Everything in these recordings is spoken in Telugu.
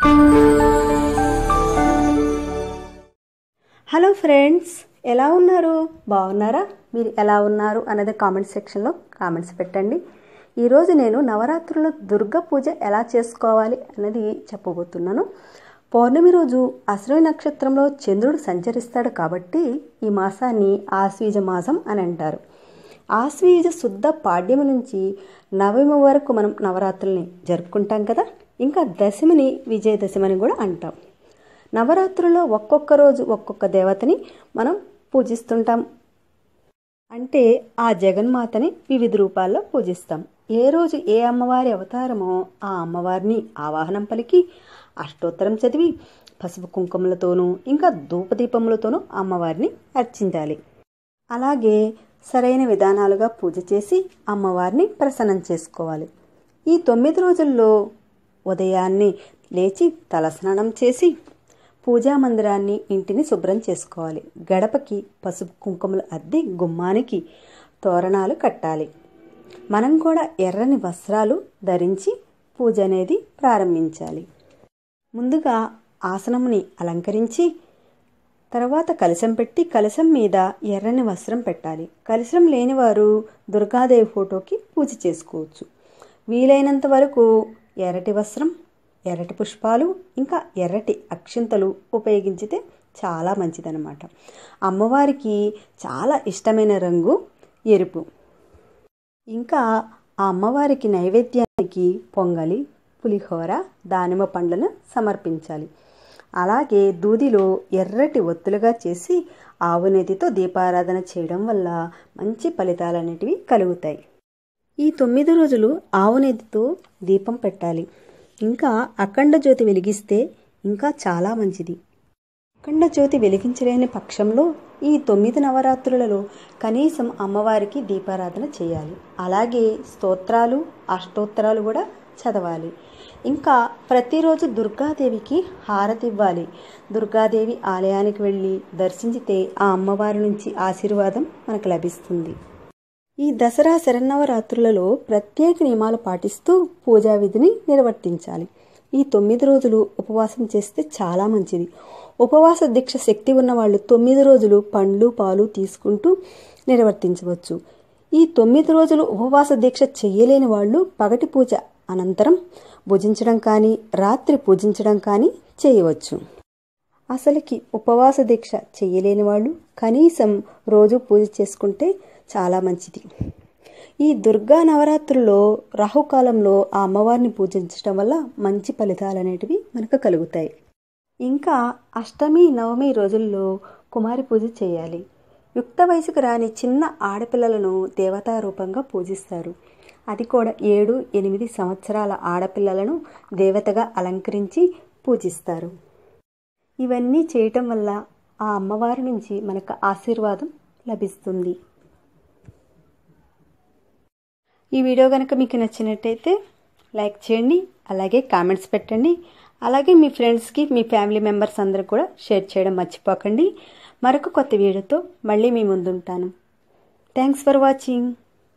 హలో ఫ్రెండ్స్ ఎలా ఉన్నారు బాగున్నారా మీరు ఎలా ఉన్నారు అనేది కామెంట్ సెక్షన్లో కామెంట్స్ పెట్టండి ఈరోజు నేను నవరాత్రుల దుర్గా పూజ ఎలా చేసుకోవాలి అనేది చెప్పబోతున్నాను పౌర్ణమి రోజు అశ్విని నక్షత్రంలో చంద్రుడు సంచరిస్తాడు కాబట్టి ఈ మాసాన్ని ఆశ్వీజ మాసం అని అంటారు ఆశ్వీజ శుద్ధ పాడ్యమి నుంచి నవమి వరకు మనం నవరాత్రుల్ని జరుపుకుంటాం కదా ఇంకా దశమిని విజయదశమి అని కూడా అంటాం నవరాత్రుల్లో ఒక్కొక్క రోజు ఒక్కొక్క దేవతని మనం పూజిస్తుంటాం అంటే ఆ జగన్మాతని వివిధ రూపాల్లో పూజిస్తాం ఏ రోజు ఏ అమ్మవారి అవతారమో ఆ అమ్మవారిని ఆవాహనం పలికి అష్టోత్తరం చదివి పసుపు కుంకుమలతోనూ ఇంకా ధూపదీపములతోనూ అమ్మవారిని అర్చించాలి అలాగే సరైన విధానాలుగా పూజ చేసి అమ్మవారిని ప్రసన్నం చేసుకోవాలి ఈ తొమ్మిది రోజుల్లో ఉదయాన్నే లేచి తలస్నానం చేసి పూజా మందిరాన్ని ఇంటిని శుభ్రం చేసుకోవాలి గడపకి పసుపు కుంకుమలు అద్ది గుమ్మానికి తోరణాలు కట్టాలి మనం కూడా ఎర్రని వస్త్రాలు ధరించి పూజ అనేది ప్రారంభించాలి ముందుగా ఆసనముని అలంకరించి తర్వాత కలశం పెట్టి కలశం మీద ఎర్రని వస్త్రం పెట్టాలి కలశం లేనివారు దుర్గాదేవి ఫోటోకి పూజ చేసుకోవచ్చు వీలైనంత వరకు ఎర్రటి వస్త్రం ఎర్రటి పుష్పాలు ఇంకా ఎర్రటి అక్షింతలు ఉపయోగించితే చాలా మంచిదన్నమాట అమ్మవారికి చాలా ఇష్టమైన రంగు ఎరుపు ఇంకా ఆ అమ్మవారికి నైవేద్యానికి పొంగలి పులిహోర దానిమ్మ పండ్లను సమర్పించాలి అలాగే దూదిలో ఎర్రటి ఒత్తులుగా చేసి ఆవు నెతితో దీపారాధన చేయడం వల్ల మంచి ఫలితాలు అనేటివి కలుగుతాయి ఈ తొమ్మిది రోజులు ఆవు నెతితో దీపం పెట్టాలి ఇంకా అఖండ జ్యోతి వెలిగిస్తే ఇంకా చాలా మంచిది అఖండ జ్యోతి వెలిగించలేని పక్షంలో ఈ తొమ్మిది నవరాత్రులలో కనీసం అమ్మవారికి దీపారాధన చేయాలి అలాగే స్తోత్రాలు అష్టోత్తరాలు కూడా చదవాలి ఇంకా ప్రతిరోజు దుర్గాదేవికి హారతి ఇవ్వాలి దుర్గాదేవి ఆలయానికి వెళ్ళి దర్శించితే ఆ అమ్మవారి నుంచి ఆశీర్వాదం మనకు లభిస్తుంది ఈ దసరా శరన్నవరాత్రులలో ప్రత్యేక నియమాలు పాటిస్తూ పూజా విధిని నిర్వర్తించాలి ఈ తొమ్మిది రోజులు ఉపవాసం చేస్తే చాలా మంచిది ఉపవాస దీక్ష శక్తి ఉన్న వాళ్ళు తొమ్మిది రోజులు పండ్లు పాలు తీసుకుంటూ నిర్వర్తించవచ్చు ఈ తొమ్మిది రోజులు ఉపవాస దీక్ష చెయ్యలేని వాళ్ళు పగటి పూజ అనంతరం భుజించడం కానీ రాత్రి పూజించడం కానీ చేయవచ్చు అసలుకి ఉపవాస దీక్ష చెయ్యలేని వాళ్ళు కనీసం రోజు పూజ చేసుకుంటే చాలా మంచిది ఈ దుర్గా నవరాత్రుల్లో రాహుకాలంలో ఆ అమ్మవారిని పూజించడం వల్ల మంచి ఫలితాలు అనేటివి మనకు కలుగుతాయి ఇంకా అష్టమి నవమి రోజుల్లో కుమారి పూజ చేయాలి యుక్త వయసుకు రాని చిన్న ఆడపిల్లలను దేవతా రూపంగా పూజిస్తారు అది కూడా ఏడు ఎనిమిది సంవత్సరాల ఆడపిల్లలను దేవతగా అలంకరించి పూజిస్తారు ఇవన్నీ చేయటం వల్ల ఆ అమ్మవారి నుంచి మనకు ఆశీర్వాదం లభిస్తుంది ఈ వీడియో కనుక మీకు నచ్చినట్టయితే లైక్ చేయండి అలాగే కామెంట్స్ పెట్టండి అలాగే మీ ఫ్రెండ్స్కి మీ ఫ్యామిలీ మెంబర్స్ అందరూ కూడా షేర్ చేయడం మర్చిపోకండి మరొక కొత్త వీడియోతో మళ్ళీ మీ ముందుంటాను థ్యాంక్స్ ఫర్ వాచింగ్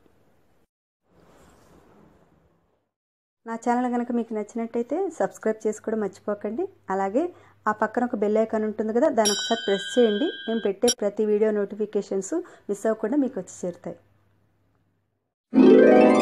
నా ఛానల్ కనుక మీకు నచ్చినట్టయితే సబ్స్క్రైబ్ చేసుకోవడం మర్చిపోకండి అలాగే ఆ పక్కన ఒక బెల్ ఐకాన్ ఉంటుంది కదా దాన్ని ఒకసారి ప్రెస్ చేయండి నేను పెట్టే ప్రతి వీడియో నోటిఫికేషన్స్ మిస్ అవ్వకుండా మీకు వచ్చి చేరుతాయి